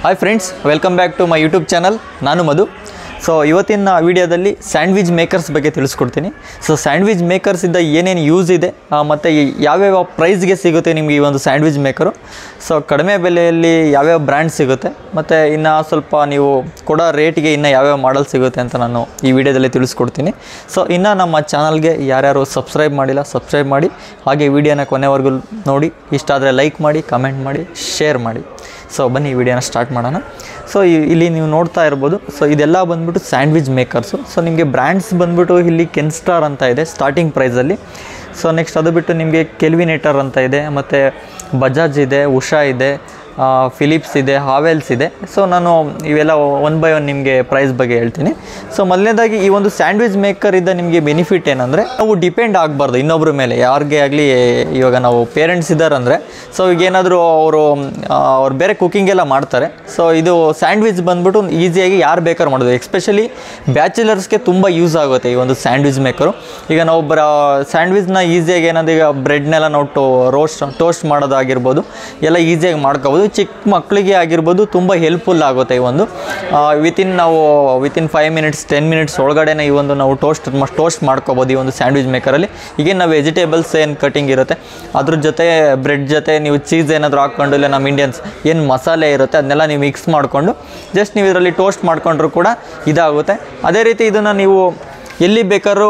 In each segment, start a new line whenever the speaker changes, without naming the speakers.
hi friends welcome back to my YouTube channel ನಾನು Madhu so ಇವತ್ತಿನ ವಿಡಿಯೋದಲ್ಲಿ ಸ್ಯಾಂಡ್ವಿಚ್ ಮೇಕರ್ಸ್ ಬಗ್ಗೆ ತಿಳಿಸ್ಕೊಡ್ತೀನಿ ಸೊ ಸ್ಯಾಂಡ್ವಿಚ್ ಮೇಕರ್ಸಿಂದ ಏನೇನು ಯೂಸ್ ಇದೆ ಆ, ಮತ್ತು ಈ ಯಾವ್ಯಾವ ಪ್ರೈಸ್ಗೆ ಸಿಗುತ್ತೆ ನಿಮಗೆ ಈ ಒಂದು ಸ್ಯಾಂಡ್ವಿಚ್ ಮೇಕರು ಸೊ ಕಡಿಮೆ ಬೆಲೆಯಲ್ಲಿ ಯಾವ್ಯಾವ ಬ್ರ್ಯಾಂಡ್ ಸಿಗುತ್ತೆ ಮತ್ತು ಇನ್ನು ಸ್ವಲ್ಪ ನೀವು ಕೊಡೋ ರೇಟ್ಗೆ ಇನ್ನು ಯಾವ್ಯಾವ ಮಾಡಲ್ ಸಿಗುತ್ತೆ ಅಂತ ನಾನು ಈ ವಿಡಿಯೋದಲ್ಲಿ ತಿಳಿಸ್ಕೊಡ್ತೀನಿ ಸೊ ಇನ್ನು ನಮ್ಮ ಚಾನಲ್ಗೆ ಯಾರ್ಯಾರು ಸಬ್ಸ್ಕ್ರೈಬ್ ಮಾಡಿಲ್ಲ ಸಬ್ಸ್ಕ್ರೈಬ್ ಮಾಡಿ ಹಾಗೆ ವಿಡಿಯೋನ ಕೊನೆವರೆಗೂ ನೋಡಿ ಇಷ್ಟ ಆದರೆ ಲೈಕ್ ಮಾಡಿ ಕಮೆಂಟ್ ಮಾಡಿ ಶೇರ್ ಮಾಡಿ ಸೊ ಬನ್ನಿ ಈ ವಿಡಿಯೋನ ಸ್ಟಾರ್ಟ್ ಮಾಡೋಣ ಸೊ ಇಲ್ಲಿ ನೀವು ನೋಡ್ತಾ ಇರ್ಬೋದು ಸೊ ಇದೆಲ್ಲ ಬಂದ್ಬಿಟ್ಟು ಸ್ಯಾಂಡ್ವಿಚ್ ಮೇಕರ್ಸು ಸೊ ನಿಮಗೆ ಬ್ರ್ಯಾಂಡ್ಸ್ ಬಂದ್ಬಿಟ್ಟು ಇಲ್ಲಿ ಕೆನ್ಸ್ಟಾರ್ ಅಂತ ಇದೆ ಸ್ಟಾರ್ಟಿಂಗ್ ಪ್ರೈಸಲ್ಲಿ ಸೊ ನೆಕ್ಸ್ಟ್ ಅದು ಬಿಟ್ಟು ನಿಮಗೆ ಕೆಲ್ವಿನೇಟರ್ ಅಂತ ಇದೆ ಮತ್ತು ಬಜಾಜ್ ಇದೆ ಉಷಾ ಇದೆ ಫಿಲಿಪ್ಸ್ ಇದೆ ಹಾವೆಲ್ಸ್ ಇದೆ ಸೊ ನಾನು ಇವೆಲ್ಲ ಒನ್ ಬೈ ಒನ್ ನಿಮಗೆ ಪ್ರೈಸ್ ಬಗ್ಗೆ ಹೇಳ್ತೀನಿ ಸೊ ಮೊದಲನೇದಾಗಿ ಈ ಒಂದು ಸ್ಯಾಂಡ್ವಿಚ್ ಮೇಕರ್ ಇದ್ದ ನಿಮಗೆ ಬೆನಿಫಿಟ್ ಏನಂದರೆ ನಾವು ಡಿಪೆಂಡ್ ಆಗಬಾರ್ದು ಇನ್ನೊಬ್ಬರ ಮೇಲೆ ಯಾರಿಗೆ ಆಗಲಿ ಇವಾಗ ನಾವು ಪೇರೆಂಟ್ಸ್ ಇದ್ದಾರಂದರೆ ಸೊ ಈಗ ಏನಾದರೂ ಅವರು ಅವ್ರು ಬೇರೆ ಕುಕಿಂಗ್ ಎಲ್ಲ ಮಾಡ್ತಾರೆ ಸೊ ಇದು ಸ್ಯಾಂಡ್ವಿಚ್ ಬಂದ್ಬಿಟ್ಟು ಈಸಿಯಾಗಿ ಯಾರು ಬೇಕಾದ್ರೂ ಮಾಡೋದು ಎಕ್ಸ್ಪೆಷಲಿ ಬ್ಯಾಚುಲರ್ಸ್ಗೆ ತುಂಬ ಯೂಸ್ ಆಗುತ್ತೆ ಈ ಒಂದು ಸ್ಯಾಂಡ್ವಿಚ್ ಮೇಕರು ಈಗ ನಾವು ಬರ ಸ್ಯಾಂಡ್ವಿಚ್ನ ಈಸಿಯಾಗಿ ಏನಾದ್ರು ಈಗ ಬ್ರೆಡ್ನೆಲ್ಲ ನಾವು ಟೋ ರೋಸ್ಟ್ ಟೋಸ್ಟ್ ಮಾಡೋದಾಗಿರ್ಬೋದು ಎಲ್ಲ ಈಸಿಯಾಗಿ ಮಾಡ್ಕೋಬೋದು ಚಿಕ್ಕ ಮಕ್ಕಳಿಗೆ ಆಗಿರ್ಬೋದು ತುಂಬ ಹೆಲ್ಪ್ಫುಲ್ ಆಗುತ್ತೆ ಈ ಒಂದು ವಿತಿನ್ ನಾವು within five minutes ten minutes ಒಳಗಡೆನೆ ಈ ಒಂದು ನಾವು ಟೋಸ್ಟ್ ಟೋಸ್ಟ್ ಮಾಡ್ಕೋಬೋದು ಈ ಒಂದು ಸ್ಯಾಂಡ್ವಿಚ್ ಮೇಕರಲ್ಲಿ ಈಗ ನಾವು ವೆಜಿಟೇಬಲ್ಸ್ ಏನು ಕಟಿಂಗ್ ಇರುತ್ತೆ ಅದ್ರ ಜೊತೆ ಬ್ರೆಡ್ ಜೊತೆ ನೀವು ಚೀಸ್ ಏನಾದರೂ ಹಾಕ್ಕೊಂಡು ಇಲ್ಲ ನಮ್ಮ ಇಂಡಿಯನ್ಸ್ ಏನು ಮಸಾಲೆ ಇರುತ್ತೆ ಅದನ್ನೆಲ್ಲ ನೀವು ಮಿಕ್ಸ್ ಮಾಡಿಕೊಂಡು ಜಸ್ಟ್ ನೀವು ಇದರಲ್ಲಿ ಟೋಸ್ಟ್ ಮಾಡ್ಕೊಂಡ್ರು ಕೂಡ ಇದಾಗುತ್ತೆ ಅದೇ ರೀತಿ ಇದನ್ನು ನೀವು ಎಲ್ಲಿ ಬೇಕಾದ್ರೂ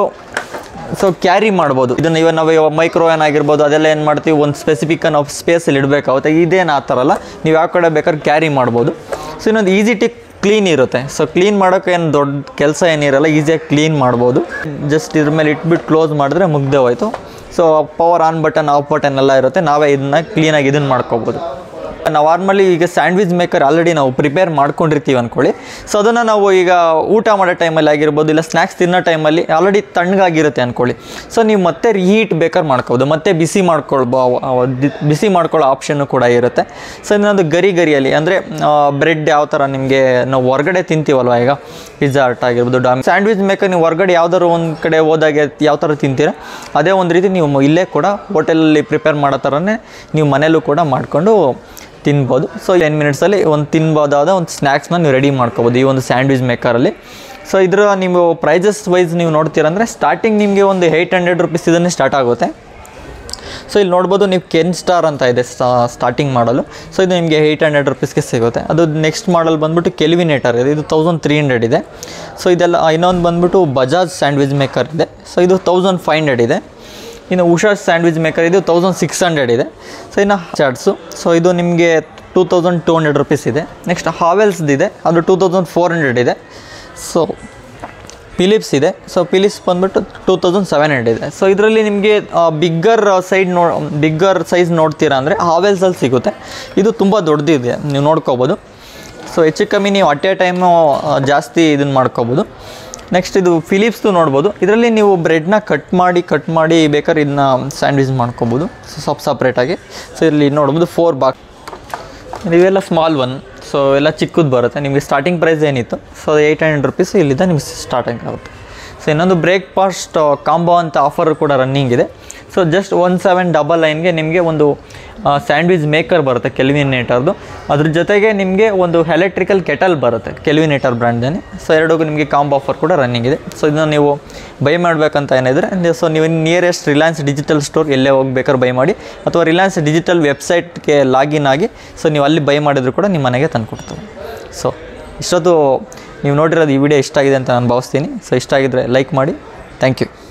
ಸೊ ಕ್ಯಾರಿ ಮಾಡ್ಬೋದು ಇದನ್ನು ಇವಾಗ ನಾವು ಇವಾಗ ಮೈಕ್ರೋ ಆಗಿರ್ಬೋದು ಅದೆಲ್ಲ ಏನು ಮಾಡ್ತೀವಿ ಒಂದು ಸ್ಪೆಸಿಫಿಕ್ ನಾವು ಸ್ಪೇಸಲ್ಲಿ ಇಡಬೇಕಾಗುತ್ತೆ ಇದೇನು ಆ ಥರ ಅಲ್ಲ ನೀವು ಯಾವ ಕಡೆ ಬೇಕಾದ್ರೆ ಕ್ಯಾರಿ ಮಾಡ್ಬೋದು ಸೊ ಇನ್ನೊಂದು ಈಸಿ ಟಿಕ್ ಕ್ಲೀನ್ ಇರುತ್ತೆ ಸೊ ಕ್ಲೀನ್ ಮಾಡೋಕೆ ಏನು ದೊಡ್ಡ ಕೆಲಸ ಏನಿರಲ್ಲ ಈಸಿಯಾಗಿ ಕ್ಲೀನ್ ಮಾಡ್ಬೋದು ಜಸ್ಟ್ ಇದ್ರ ಮೇಲೆ ಇಟ್ಬಿಟ್ಟು ಕ್ಲೋಸ್ ಮಾಡಿದ್ರೆ ಮುಗ್ದೆ ಹೋಯ್ತು so power on button off button ಎಲ್ಲ ಇರುತ್ತೆ ನಾವೇ ಇದನ್ನ ಕ್ಲೀನಾಗಿ ಇದನ್ನು ಮಾಡ್ಕೋಬೋದು ನಾವು ನಾರ್ಮಲಿ ಈಗ ಸ್ಯಾಂಡ್ವಿಚ್ ಮೇಕರ್ ಆಲ್ರೆಡಿ ನಾವು ಪ್ರಿಪೇರ್ ಮಾಡ್ಕೊಂಡಿರ್ತೀವಿ ಅಂದ್ಕೊಳ್ಳಿ ಸೊ ಅದನ್ನು ನಾವು ಈಗ ಊಟ ಮಾಡೋ ಟೈಮಲ್ಲಿ ಆಗಿರ್ಬೋದು ಇಲ್ಲ ಸ್ನ್ಯಾಕ್ಸ್ ತಿನ್ನೋ ಟೈಮಲ್ಲಿ ಆಲ್ರೆಡಿ ತಣ್ಣಗಾಗಿರುತ್ತೆ ಅಂದ್ಕೊಳ್ಳಿ ಸೊ ನೀವು ಮತ್ತೆ ರೀಹೀಟ್ ಬೇಕಾದ್ರೆ ಮಾಡ್ಕೋಬೋದು ಮತ್ತೆ ಬಿಸಿ ಮಾಡ್ಕೊಳ್ಬೋ ಬಿಸಿ ಮಾಡ್ಕೊಳ್ಳೋ ಆಪ್ಷನ್ನು ಕೂಡ ಇರುತ್ತೆ ಸೊ ಇನ್ನೊಂದು ಗರಿ ಗರಿಯಲ್ಲಿ ಅಂದರೆ ಬ್ರೆಡ್ ಯಾವ ಥರ ನಿಮಗೆ ನಾವು ಹೊರಗಡೆ ತಿಂತೀವಲ್ವ ಈಗ ಪಿಜ್ಜಾ ಹಟ್ ಆಗಿರ್ಬೋದು ಡಾಮ್ ಸ್ಯಾಂಡ್ವಿಚ್ ಮೇಕರ್ ನೀವು ಹೊರಗಡೆ ಯಾವ್ದಾದ್ರು ಒಂದು ಕಡೆ ಹೋದಾಗೆ ಯಾವ ಥರ ತಿಂತೀರ ಅದೇ ಒಂದು ರೀತಿ ನೀವು ಇಲ್ಲೇ ಕೂಡ ಹೋಟೆಲಲ್ಲಿ ಪ್ರಿಪೇರ್ ಮಾಡೋ ಥರನೇ ನೀವು ಮನೇಲೂ ಕೂಡ ಮಾಡಿಕೊಂಡು ತಿನ್ಬೋದು ಸೊ ಟೆನ್ ಮಿನಿಟ್ಸಲ್ಲಿ ಒಂದು ತಿನ್ಬೋದಾದ ಒಂದು ಸ್ನ್ಯಾಕ್ಸ್ನ ನೀವು ರೆಡಿ ಮಾಡ್ಕೋಬೋದು ಈ ಒಂದು ಸ್ಯಾಂಡ್ವಿಚ್ ಮೇಕರಲ್ಲಿ ಸೊ ಇದರ ನೀವು ಪ್ರೈಸಸ್ ವೈಸ್ ನೀವು ನೋಡ್ತೀರಂದರೆ ಸ್ಟಾರ್ಟಿಂಗ್ ನಿಮಗೆ ಒಂದು ಏಯ್ಟ್ ಹಂಡ್ರೆಡ್ ರುಪೀಸ್ ಇದನ್ನೇ ಸ್ಟಾರ್ಟ್ ಆಗುತ್ತೆ ಸೊ ಇಲ್ಲಿ ನೋಡ್ಬೋದು ನೀವು ಕೆನ್ ಸ್ಟಾರ್ ಅಂತ ಇದೆ ಸ್ಟಾರ್ಟಿಂಗ್ ಮಾಡಲು ಸೊ ಇದು ನಿಮಗೆ ಏಯ್ಟ್ ಹಂಡ್ರೆಡ್ ರುಪೀಸ್ಗೆ ಸಿಗುತ್ತೆ ಅದು ನೆಕ್ಸ್ಟ್ ಮಾಡಲ್ ಬಂದ್ಬಿಟ್ಟು ಕೆಲ್ವಿನೇಟರ್ ಇದೆ ಇದು ತೌಸಂಡ್ ತ್ರೀ ಹಂಡ್ರೆಡ್ ಇದೆ ಸೊ ಇದೆಲ್ಲ ಇನ್ನೊಂದು ಬಂದ್ಬಿಟ್ಟು ಬಜಾಜ್ ಸ್ಯಾಂಡ್ವಿಚ್ ಮೇಕರ್ ಇದೆ ಸೊ ಇದು ತೌಸಂಡ್ ಫೈವ್ ಹಂಡ್ರೆಡ್ ಇದೆ ಇನ್ನು ಉಷಾ ಸ್ಯಾಂಡ್ವಿಚ್ ಮೇಕರ್ ಇದು ತೌಸಂಡ್ ಸಿಕ್ಸ್ ಹಂಡ್ರೆಡ್ ಇದೆ ಸೊ ಇನ್ನು ಚಾರ್ಟ್ಸು ಸೊ ಇದು ನಿಮಗೆ two thousand two hundred rupees ಇದೆ ನೆಕ್ಸ್ಟ್ ಹಾವೆಲ್ಸ್ದಿದೆ ಅದು ಟೂ ತೌಸಂಡ್ ಫೋರ್ ಹಂಡ್ರೆಡ್ ಇದೆ ಸೊ ಫಿಲಿಪ್ಸ್ ಇದೆ ಸೊ ಫಿಲಿಪ್ಸ್ ಬಂದ್ಬಿಟ್ಟು ಟೂ ತೌಸಂಡ್ ಸೆವೆನ್ ಹಂಡ್ರೆಡ್ ಇದೆ ಸೊ ಇದರಲ್ಲಿ ನಿಮಗೆ bigger side no bigger size ನೋಡ್ತೀರಾ ಅಂದರೆ ಹಾವೆಲ್ಸಲ್ಲಿ ಸಿಗುತ್ತೆ ಇದು ತುಂಬ ದೊಡ್ಡದಿದೆ ನೀವು ನೋಡ್ಕೋಬೋದು ಸೊ ಹೆಚ್ಚು ಕಮ್ಮಿ ನೀವು ಅಟ್ ಎ ಟೈಮು ಜಾಸ್ತಿ ಇದನ್ನು ಮಾಡ್ಕೋಬೋದು ನೆಕ್ಸ್ಟ್ ಇದು ಫಿಲಿಪ್ಸ್ದು ನೋಡ್ಬೋದು ಇದರಲ್ಲಿ ನೀವು ಬ್ರೆಡ್ನ ಕಟ್ ಮಾಡಿ ಕಟ್ ಮಾಡಿ ಬೇಕಾದ್ರೆ ಇದನ್ನ ಸ್ಯಾಂಡ್ವಿಚ್ ಮಾಡ್ಕೋಬೋದು ಸೊ ಸ್ವಲ್ಪ ಸಪ್ರೇಟಾಗಿ ಸೊ ಇಲ್ಲಿ ನೋಡ್ಬೋದು ಫೋರ್ ಬಾಕ್ ಇವೆಲ್ಲ ಸ್ಮಾಲ್ ಒನ್ ಸೊ ಎಲ್ಲ ಚಿಕ್ಕದು ಬರುತ್ತೆ ನಿಮಗೆ ಸ್ಟಾರ್ಟಿಂಗ್ ಪ್ರೈಸ್ ಏನಿತ್ತು ಸೊ ಏಯ್ಟ್ ಹಂಡ್ರೆಡ್ ರುಪೀಸ್ ಇಲ್ಲಿಂದ ನಿಮ್ಗೆ ಸ್ಟಾರ್ಟಿಂಗ್ ಆಗುತ್ತೆ ಸೊ ಇನ್ನೊಂದು ಬ್ರೇಕ್ಫಾಸ್ಟ್ ಕಾಂಬೋ ಅಂತ ಆಫರ್ ಕೂಡ ರನ್ನಿಂಗ್ ಇದೆ so just one seven double ನೈನ್ಗೆ ನಿಮಗೆ ಒಂದು ಸ್ಯಾಂಡ್ವಿಚ್ ಮೇಕರ್ ಬರುತ್ತೆ ಕೆಲ್ವಿನೇಟರ್ದು ಅದ್ರ ಜೊತೆಗೆ ನಿಮಗೆ ಒಂದು ಎಲೆಕ್ಟ್ರಿಕಲ್ ಕೆಟಲ್ ಬರುತ್ತೆ ಕೆಲ್ವಿನೇಟರ್ ಬ್ರ್ಯಾಂಡ್ದೇ ಸೊ ಎರಡಕ್ಕೂ ನಿಮಗೆ ಕಾಂಬೋ ಆಫರ್ ಕೂಡ ರನ್ನಿಂಗ್ ಇದೆ ಸೊ ಇದನ್ನು ನೀವು ಬೈ ಮಾಡಬೇಕಂತ ಏನಿದ್ರೆ ಸೊ ನೀವು ನಿಯರೆಸ್ಟ್ ರಿಲಯನ್ಸ್ ಡಿಜಿಟಲ್ ಸ್ಟೋರ್ ಎಲ್ಲೇ ಹೋಗ್ಬೇಕಾದ್ರೆ ಬೈ ಮಾಡಿ ಅಥವಾ ರಿಲಯನ್ಸ್ ಡಿಜಿಟಲ್ ವೆಬ್ಸೈಟ್ಗೆ ಲಾಗಿನ್ ಆಗಿ ಸೊ ನೀವು ಅಲ್ಲಿ ಬೈ ಮಾಡಿದ್ರು ಕೂಡ ನಿಮ್ಮ ಮನೆಗೆ ತಂದುಕೊಡ್ತಾರೆ ಸೊ ಇಷ್ಟೊತ್ತು ನೀವು ನೋಡಿರೋದು ಈ ವಿಡಿಯೋ ಇಷ್ಟ ಆಗಿದೆ ಅಂತ ನಾನು ಭಾವಿಸ್ತೀನಿ ಸೊ ಇಷ್ಟ ಆಗಿದ್ರೆ ಲೈಕ್ ಮಾಡಿ ಥ್ಯಾಂಕ್ ಯು